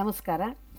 ನಮಸ್ಕಾರ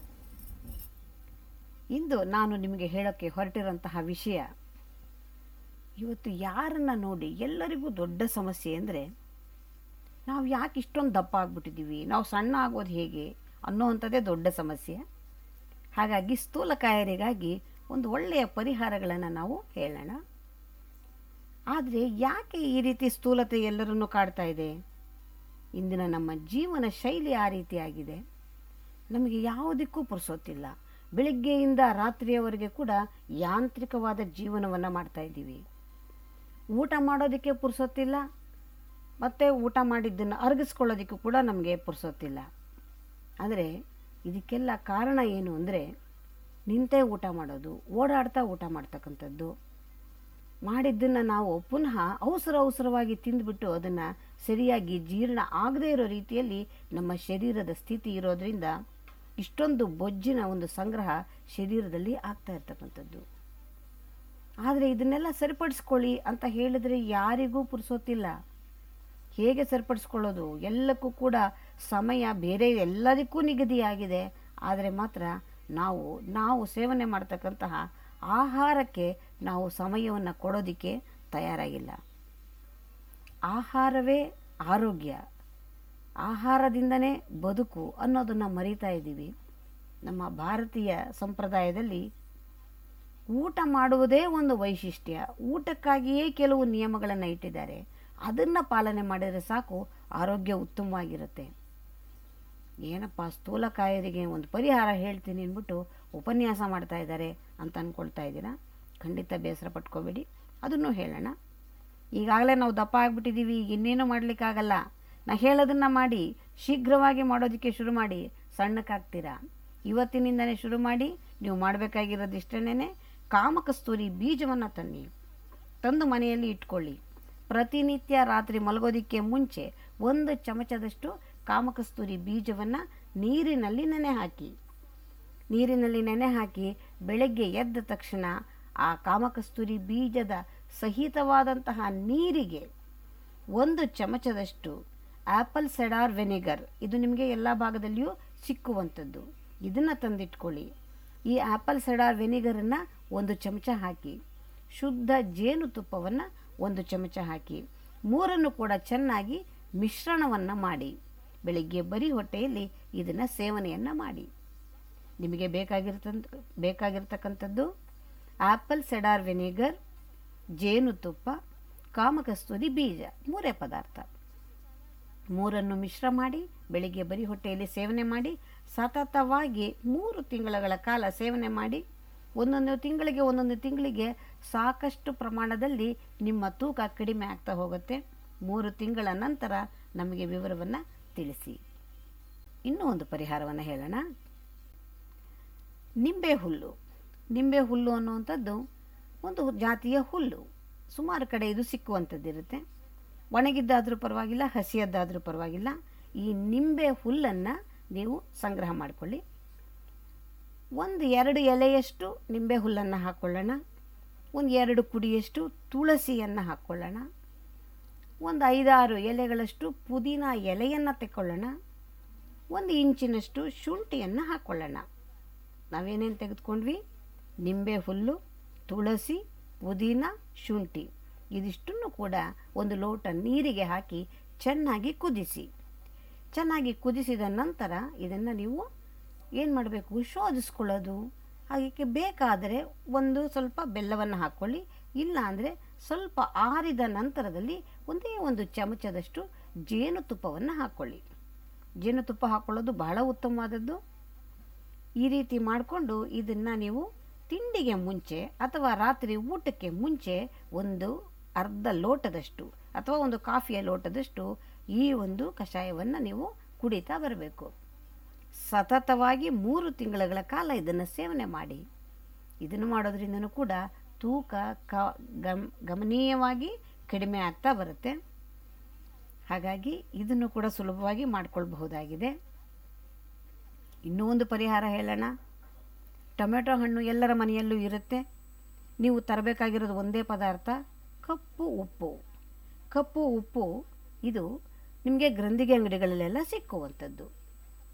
ಇಂದು ನಾನು ನಿಮಗೆ ಹೇಳೋಕ್ಕೆ ಹೊರಟಿರೋಂತಹ ವಿಷಯ ಇವತ್ತು ಯಾರನ್ನ ನೋಡಿ ಎಲ್ಲರಿಗೂ ದೊಡ್ಡ ಸಮಸ್ಯೆ ಅಂದರೆ ನಾವು ಯಾಕೆ ಇಷ್ಟೊಂದು ದಪ್ಪ ಆಗ್ಬಿಟ್ಟಿದ್ದೀವಿ ನಾವು ಸಣ್ಣ ಆಗೋದು ಹೇಗೆ ಅನ್ನೋವಂಥದ್ದೇ ದೊಡ್ಡ ಸಮಸ್ಯೆ ಹಾಗಾಗಿ ಸ್ಥೂಲಕಾಯರಿಗಾಗಿ ಒಂದು ಒಳ್ಳೆಯ ಪರಿಹಾರಗಳನ್ನು ನಾವು ಹೇಳೋಣ ಆದರೆ ಯಾಕೆ ಈ ರೀತಿ ಸ್ಥೂಲತೆ ಎಲ್ಲರನ್ನೂ ಕಾಡ್ತಾ ಇದೆ ಇಂದಿನ ನಮ್ಮ ಜೀವನ ಶೈಲಿ ಆ ರೀತಿಯಾಗಿದೆ ನಮಗೆ ಯಾವುದಕ್ಕೂ ಪುರ್ಸೋತಿಲ್ಲ ಬೆಳಿಗ್ಗೆಯಿಂದ ರಾತ್ರಿಯವರೆಗೆ ಕೂಡ ಯಾಂತ್ರಿಕವಾದ ಜೀವನವನ್ನು ಮಾಡ್ತಾ ಇದ್ದೀವಿ ಊಟ ಮಾಡೋದಕ್ಕೆ ಪುರ್ಸೋತಿಲ್ಲ ಮತ್ತು ಊಟ ಮಾಡಿದ್ದನ್ನು ಅರಗಿಸ್ಕೊಳ್ಳೋದಕ್ಕೂ ಕೂಡ ನಮಗೆ ಪುರ್ಸೋತಿಲ್ಲ ಆದರೆ ಇದಕ್ಕೆಲ್ಲ ಕಾರಣ ಏನು ಅಂದರೆ ನಿಂತೇ ಊಟ ಮಾಡೋದು ಓಡಾಡ್ತಾ ಊಟ ಮಾಡ್ತಕ್ಕಂಥದ್ದು ಮಾಡಿದ್ದನ್ನು ನಾವು ಪುನಃ ಅವಸರ ಅವಸರವಾಗಿ ತಿಂದುಬಿಟ್ಟು ಅದನ್ನು ಸರಿಯಾಗಿ ಜೀರ್ಣ ಆಗದೇ ಇರೋ ರೀತಿಯಲ್ಲಿ ನಮ್ಮ ಶರೀರದ ಸ್ಥಿತಿ ಇರೋದ್ರಿಂದ ಇಷ್ಟೊಂದು ಬೊಜ್ಜಿನ ಒಂದು ಸಂಗ್ರಹ ಶರೀರದಲ್ಲಿ ಆಗ್ತಾ ಇರ್ತಕ್ಕಂಥದ್ದು ಆದರೆ ಇದನ್ನೆಲ್ಲ ಸರಿಪಡಿಸ್ಕೊಳ್ಳಿ ಅಂತ ಹೇಳಿದರೆ ಯಾರಿಗೂ ಪುರ್ಸೋತಿಲ್ಲ ಹೇಗೆ ಸರಿಪಡಿಸ್ಕೊಳ್ಳೋದು ಎಲ್ಲಕ್ಕೂ ಕೂಡ ಸಮಯ ಬೇರೆ ಎಲ್ಲದಕ್ಕೂ ನಿಗದಿಯಾಗಿದೆ ಆದರೆ ಮಾತ್ರ ನಾವು ನಾವು ಸೇವನೆ ಮಾಡ್ತಕ್ಕಂತಹ ಆಹಾರಕ್ಕೆ ನಾವು ಸಮಯವನ್ನು ಕೊಡೋದಕ್ಕೆ ತಯಾರಾಗಿಲ್ಲ ಆಹಾರವೇ ಆರೋಗ್ಯ ಆಹಾರದಿಂದನೇ ಬದುಕು ಅನ್ನೋದನ್ನು ಮರಿತಾ ಇದ್ದೀವಿ ನಮ್ಮ ಭಾರತೀಯ ಸಂಪ್ರದಾಯದಲ್ಲಿ ಊಟ ಮಾಡುವುದೇ ಒಂದು ವೈಶಿಷ್ಟ್ಯ ಊಟಕ್ಕಾಗಿಯೇ ಕೆಲವು ನಿಯಮಗಳನ್ನು ಇಟ್ಟಿದ್ದಾರೆ ಅದನ್ನು ಪಾಲನೆ ಮಾಡಿದರೆ ಸಾಕು ಆರೋಗ್ಯ ಉತ್ತಮವಾಗಿರುತ್ತೆ ಏನಪ್ಪ ಸ್ಥೂಲಕಾಯರಿಗೆ ಒಂದು ಪರಿಹಾರ ಹೇಳ್ತೀನಿ ಅಂದ್ಬಿಟ್ಟು ಉಪನ್ಯಾಸ ಮಾಡ್ತಾ ಇದ್ದಾರೆ ಅಂತ ಅಂದ್ಕೊಳ್ತಾ ಇದ್ದೀರಾ ಖಂಡಿತ ಬೇಸರ ಪಟ್ಕೋಬೇಡಿ ಅದನ್ನು ಹೇಳೋಣ ಈಗಾಗಲೇ ನಾವು ದಪ್ಪ ಆಗಿಬಿಟ್ಟಿದ್ದೀವಿ ಈಗ ಇನ್ನೇನು ಮಾಡಲಿಕ್ಕಾಗಲ್ಲ ನಾ ಹೇಳೋದನ್ನು ಮಾಡಿ ಶೀಘ್ರವಾಗಿ ಮಾಡೋದಕ್ಕೆ ಶುರು ಮಾಡಿ ಸಣ್ಣಕ್ಕಾಗ್ತೀರಾ ಇವತ್ತಿನಿಂದನೇ ಶುರು ಮಾಡಿ ನೀವು ಮಾಡಬೇಕಾಗಿರೋದು ಇಷ್ಟೇನೆ ಕಾಮಕಸ್ತೂರಿ ಬೀಜವನ್ನು ತನ್ನಿ ತಂದು ಮನೆಯಲ್ಲಿ ಇಟ್ಕೊಳ್ಳಿ ಪ್ರತಿನಿತ್ಯ ರಾತ್ರಿ ಮಲಗೋದಕ್ಕೆ ಮುಂಚೆ ಒಂದು ಚಮಚದಷ್ಟು ಕಾಮಕಸ್ತೂರಿ ಬೀಜವನ್ನು ನೀರಿನಲ್ಲಿ ನೆನೆ ಹಾಕಿ ನೀರಿನಲ್ಲಿ ನೆನೆ ಹಾಕಿ ಬೆಳಗ್ಗೆ ಎದ್ದ ತಕ್ಷಣ ಆ ಕಾಮಕಸ್ತೂರಿ ಬೀಜದ ಸಹಿತವಾದಂತಹ ನೀರಿಗೆ ಒಂದು ಚಮಚದಷ್ಟು ಆ್ಯಪಲ್ ಸೆಡಾರ್ ವೆನಿಗರ್ ಇದು ನಿಮಗೆ ಎಲ್ಲ ಭಾಗದಲ್ಲಿಯೂ ಸಿಕ್ಕುವಂಥದ್ದು ಇದನ್ನು ತಂದಿಟ್ಕೊಳ್ಳಿ ಈ ಆ್ಯಪಲ್ ಸೆಡಾರ್ ವೆನಿಗರನ್ನು ಒಂದು ಚಮಚ ಹಾಕಿ ಶುದ್ಧ ಜೇನುತುಪ್ಪವನ್ನು ಒಂದು ಚಮಚ ಹಾಕಿ ಮೂರನ್ನು ಕೂಡ ಚೆನ್ನಾಗಿ ಮಿಶ್ರಣವನ್ನು ಮಾಡಿ ಬೆಳಿಗ್ಗೆ ಬರೀ ಹೊಟ್ಟೆಯಲ್ಲಿ ಇದನ್ನು ಸೇವನೆಯನ್ನು ಮಾಡಿ ನಿಮಗೆ ಬೇಕಾಗಿರ್ತಂತ ಬೇಕಾಗಿರ್ತಕ್ಕಂಥದ್ದು ಆ್ಯಪಲ್ ಸೆಡಾರ್ ವೆನಿಗರ್ ಜೇನುತುಪ್ಪ ಕಾಮಕಸ್ತೂರಿ ಬೀಜ ಮೂರೇ ಪದಾರ್ಥ ಮೂರನ್ನು ಮಿಶ್ರ ಮಾಡಿ ಬೆಳಿಗ್ಗೆ ಬರೀ ಹೊಟ್ಟೆಯಲ್ಲಿ ಸೇವನೆ ಮಾಡಿ ಸತತವಾಗಿ ಮೂರು ತಿಂಗಳ ಕಾಲ ಸೇವನೆ ಮಾಡಿ ಒಂದೊಂದು ತಿಂಗಳಿಗೆ ಒಂದೊಂದು ತಿಂಗಳಿಗೆ ಸಾಕಷ್ಟು ಪ್ರಮಾಣದಲ್ಲಿ ನಿಮ್ಮ ತೂಕ ಕಡಿಮೆ ಆಗ್ತಾ ಹೋಗುತ್ತೆ ಮೂರು ತಿಂಗಳ ನಂತರ ನಮಗೆ ವಿವರವನ್ನು ತಿಳಿಸಿ ಇನ್ನೂ ಒಂದು ಪರಿಹಾರವನ್ನು ಹೇಳೋಣ ನಿಂಬೆ ಹುಲ್ಲು ನಿಂಬೆ ಹುಲ್ಲು ಅನ್ನುವಂಥದ್ದು ಒಂದು ಜಾತಿಯ ಹುಲ್ಲು ಸುಮಾರು ಕಡೆ ಇದು ಸಿಕ್ಕುವಂಥದ್ದಿರುತ್ತೆ ಒಣಗಿದ್ದಾದರೂ ಪರವಾಗಿಲ್ಲ ಹಸಿಯದ್ದಾದರೂ ಪರವಾಗಿಲ್ಲ ಈ ನಿಂಬೆ ಹುಲ್ಲನ್ನು ನೀವು ಸಂಗ್ರಹ ಮಾಡಿಕೊಳ್ಳಿ ಒಂದು ಎರಡು ಎಲೆಯಷ್ಟು ನಿಂಬೆ ಹುಲ್ಲನ್ನು ಹಾಕ್ಕೊಳ್ಳೋಣ ಒಂದು ಎರಡು ಕುಡಿಯಷ್ಟು ತುಳಸಿಯನ್ನು ಹಾಕ್ಕೊಳ್ಳೋಣ ಒಂದು ಐದಾರು ಎಲೆಗಳಷ್ಟು ಪುದೀನ ಎಲೆಯನ್ನು ತೆಕ್ಕೊಳ್ಳೋಣ ಒಂದು ಇಂಚಿನಷ್ಟು ಶುಂಠಿಯನ್ನು ಹಾಕ್ಕೊಳ್ಳೋಣ ನಾವೇನೇನು ತೆಗೆದುಕೊಂಡ್ವಿ ನಿಂಬೆ ಹುಲ್ಲು ತುಳಸಿ ಪುದೀನ ಶುಂಠಿ ಇದಿಷ್ಟನ್ನು ಕೂಡ ಒಂದು ಲೋಟ ನೀರಿಗೆ ಹಾಕಿ ಚೆನ್ನಾಗಿ ಕುದಿಸಿ ಚೆನ್ನಾಗಿ ಕುದಿಸಿದ ನಂತರ ಇದನ್ನು ನೀವು ಏನು ಮಾಡಬೇಕು ಶೋಧಿಸ್ಕೊಳ್ಳೋದು ಅದಕ್ಕೆ ಬೇಕಾದರೆ ಒಂದು ಸ್ವಲ್ಪ ಬೆಲ್ಲವನ್ನು ಹಾಕ್ಕೊಳ್ಳಿ ಇಲ್ಲ ಅಂದರೆ ಸ್ವಲ್ಪ ಆರಿದ ನಂತರದಲ್ಲಿ ಒಂದೇ ಒಂದು ಚಮಚದಷ್ಟು ಜೇನುತುಪ್ಪವನ್ನು ಹಾಕ್ಕೊಳ್ಳಿ ಜೇನುತುಪ್ಪ ಹಾಕ್ಕೊಳ್ಳೋದು ಬಹಳ ಉತ್ತಮವಾದದ್ದು ಈ ರೀತಿ ಮಾಡಿಕೊಂಡು ಇದನ್ನು ನೀವು ತಿಂಡಿಗೆ ಮುಂಚೆ ಅಥವಾ ರಾತ್ರಿ ಊಟಕ್ಕೆ ಮುಂಚೆ ಒಂದು ಅರ್ಧ ಲೋಟದಷ್ಟು ಅಥವಾ ಒಂದು ಕಾಫಿಯ ಲೋಟದಷ್ಟು ಈ ಒಂದು ಕಷಾಯವನ್ನು ನೀವು ಕುಡಿತಾ ಬರಬೇಕು ಸತತವಾಗಿ ಮೂರು ತಿಂಗಳ ಕಾಲ ಇದನ್ನು ಸೇವನೆ ಮಾಡಿ ಇದನ್ನು ಮಾಡೋದ್ರಿಂದನೂ ಕೂಡ ತೂಕ ಕ ಗಮ್ ಗಮನೀಯವಾಗಿ ಕಡಿಮೆ ಆಗ್ತಾ ಬರುತ್ತೆ ಹಾಗಾಗಿ ಇದನ್ನು ಕೂಡ ಸುಲಭವಾಗಿ ಮಾಡಿಕೊಳ್ಬಹುದಾಗಿದೆ ಇನ್ನೂ ಒಂದು ಪರಿಹಾರ ಹೇಳೋಣ ಟೊಮೆಟೊ ಹಣ್ಣು ಎಲ್ಲರ ಮನೆಯಲ್ಲೂ ಇರುತ್ತೆ ನೀವು ತರಬೇಕಾಗಿರೋದು ಒಂದೇ ಪದಾರ್ಥ ಕಪ್ಪು ಉಪ್ಪು ಕಪ್ಪು ಉಪ್ಪು ಇದು ನಿಮಗೆ ಗ್ರಂಥಿಗೆ ಅಂಗಡಿಗಳಲ್ಲೆಲ್ಲ ಸಿಕ್ಕುವಂಥದ್ದು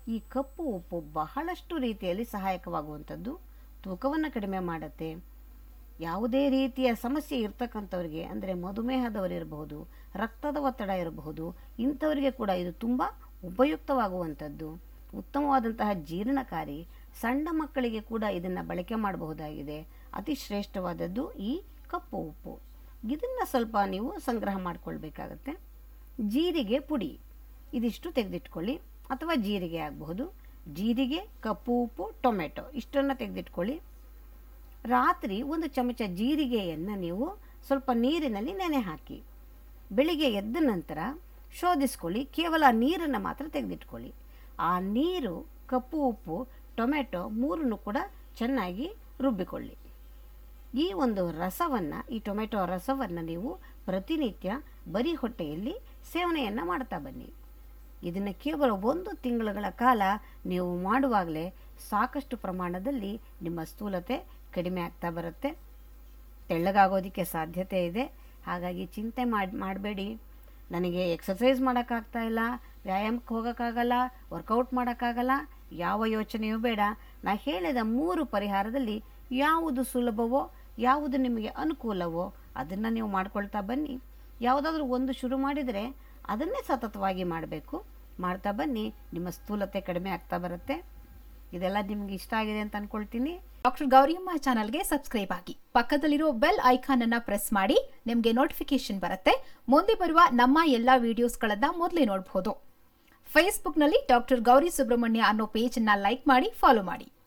ಈ ಕಪ್ಪು ಉಪ್ಪು ಬಹಳಷ್ಟು ರೀತಿಯಲ್ಲಿ ಸಹಾಯಕವಾಗುವಂಥದ್ದು ತೂಕವನ್ನು ಕಡಿಮೆ ಮಾಡುತ್ತೆ ಯಾವುದೇ ರೀತಿಯ ಸಮಸ್ಯೆ ಇರ್ತಕ್ಕಂಥವ್ರಿಗೆ ಅಂದರೆ ಮಧುಮೇಹದವರಿರಬಹುದು ರಕ್ತದ ಒತ್ತಡ ಇರಬಹುದು ಇಂಥವರಿಗೆ ಕೂಡ ಇದು ತುಂಬ ಉಪಯುಕ್ತವಾಗುವಂಥದ್ದು ಉತ್ತಮವಾದಂತಹ ಜೀರ್ಣಕಾರಿ ಸಣ್ಣ ಮಕ್ಕಳಿಗೆ ಕೂಡ ಇದನ್ನು ಬಳಕೆ ಮಾಡಬಹುದಾಗಿದೆ ಅತಿ ಶ್ರೇಷ್ಠವಾದದ್ದು ಈ ಕಪ್ಪು ಉಪ್ಪು ಇದನ್ನು ಸ್ವಲ್ಪ ನೀವು ಸಂಗ್ರಹ ಮಾಡಿಕೊಳ್ಬೇಕಾಗತ್ತೆ ಜೀರಿಗೆ ಪುಡಿ ಇದಿಷ್ಟು ತೆಗೆದಿಟ್ಕೊಳ್ಳಿ ಅಥವಾ ಜೀರಿಗೆ ಆಗಬಹುದು ಜೀರಿಗೆ ಕಪ್ಪು ಉಪ್ಪು ಟೊಮೆಟೊ ಇಷ್ಟನ್ನು ತೆಗೆದಿಟ್ಕೊಳ್ಳಿ ರಾತ್ರಿ ಒಂದು ಚಮಚ ಜೀರಿಗೆಯನ್ನು ನೀವು ಸ್ವಲ್ಪ ನೀರಿನಲ್ಲಿ ನೆನೆ ಹಾಕಿ ಬೆಳಿಗ್ಗೆ ಎದ್ದ ನಂತರ ಶೋಧಿಸ್ಕೊಳ್ಳಿ ಕೇವಲ ನೀರನ್ನು ಮಾತ್ರ ತೆಗೆದಿಟ್ಕೊಳ್ಳಿ ಆ ನೀರು ಕಪ್ಪು ಉಪ್ಪು ಟೊಮೆಟೊ ಮೂರನ್ನು ಕೂಡ ಚೆನ್ನಾಗಿ ರುಬ್ಬಿಕೊಳ್ಳಿ ಈ ಒಂದು ರಸವನ್ನು ಈ ಟೊಮೆಟೊ ರಸವನ್ನು ನೀವು ಪ್ರತಿನಿತ್ಯ ಬರೀ ಹೊಟ್ಟೆಯಲ್ಲಿ ಸೇವನೆಯನ್ನು ಮಾಡ್ತಾ ಬನ್ನಿ ಇದನ್ನು ಕೇವಲ ಒಂದು ತಿಂಗಳುಗಳ ಕಾಲ ನೀವು ಮಾಡುವಾಗಲೇ ಸಾಕಷ್ಟು ಪ್ರಮಾಣದಲ್ಲಿ ನಿಮ್ಮ ಸ್ಥೂಲತೆ ಕಡಿಮೆ ಆಗ್ತಾ ಬರುತ್ತೆ ತೆಳ್ಳಗಾಗೋದಕ್ಕೆ ಸಾಧ್ಯತೆ ಇದೆ ಹಾಗಾಗಿ ಚಿಂತೆ ಮಾಡಿ ಮಾಡಬೇಡಿ ನನಗೆ ಎಕ್ಸಸೈಸ್ ಮಾಡೋಕ್ಕಾಗ್ತಾ ಇಲ್ಲ ವ್ಯಾಯಾಮಕ್ಕೆ ಹೋಗೋಕ್ಕಾಗಲ್ಲ ವರ್ಕೌಟ್ ಮಾಡೋಕ್ಕಾಗಲ್ಲ ಯಾವ ಯೋಚನೆಯೂ ಬೇಡ ನಾ ಹೇಳಿದ ಮೂರು ಪರಿಹಾರದಲ್ಲಿ ಯಾವುದು ಸುಲಭವೋ ಯಾವುದು ನಿಮಗೆ ಅನುಕೂಲವೋ ಅದನ್ನು ನೀವು ಮಾಡ್ಕೊಳ್ತಾ ಬನ್ನಿ ಯಾವುದಾದ್ರೂ ಒಂದು ಶುರು ಮಾಡಿದರೆ ಅದನ್ನೇ ಸತತವಾಗಿ ಮಾಡಬೇಕು ಮಾಡ್ತಾ ಬನ್ನಿ ನಿಮ್ಮ ಸ್ಥೂಲತೆ ಕಡಿಮೆ ಆಗ್ತಾ ಬರುತ್ತೆ ಇದೆಲ್ಲ ನಿಮ್ಗೆ ಇಷ್ಟ ಆಗಿದೆ ಅಂತ ಅನ್ಕೊಳ್ತೀನಿ ಡಾಕ್ಟರ್ ಗೌರಿಯಮ್ಮ ಚಾನಲ್ಗೆ ಸಬ್ಸ್ಕ್ರೈಬ್ ಆಗಿ ಪಕ್ಕದಲ್ಲಿರೋ ಬೆಲ್ ಐಕಾನ್ ಅನ್ನ ಪ್ರೆಸ್ ಮಾಡಿ ನಿಮಗೆ ನೋಟಿಫಿಕೇಶನ್ ಬರುತ್ತೆ ಮುಂದೆ ಬರುವ ನಮ್ಮ ಎಲ್ಲಾ ವಿಡಿಯೋಸ್ಗಳನ್ನ ಮೊದಲೇ ನೋಡಬಹುದು ಫೇಸ್ಬುಕ್ನಲ್ಲಿ ಡಾಕ್ಟರ್ ಗೌರಿ ಸುಬ್ರಹ್ಮಣ್ಯ ಅನ್ನೋ ಪೇಜ್ ಅನ್ನ ಲೈಕ್ ಮಾಡಿ ಫಾಲೋ ಮಾಡಿ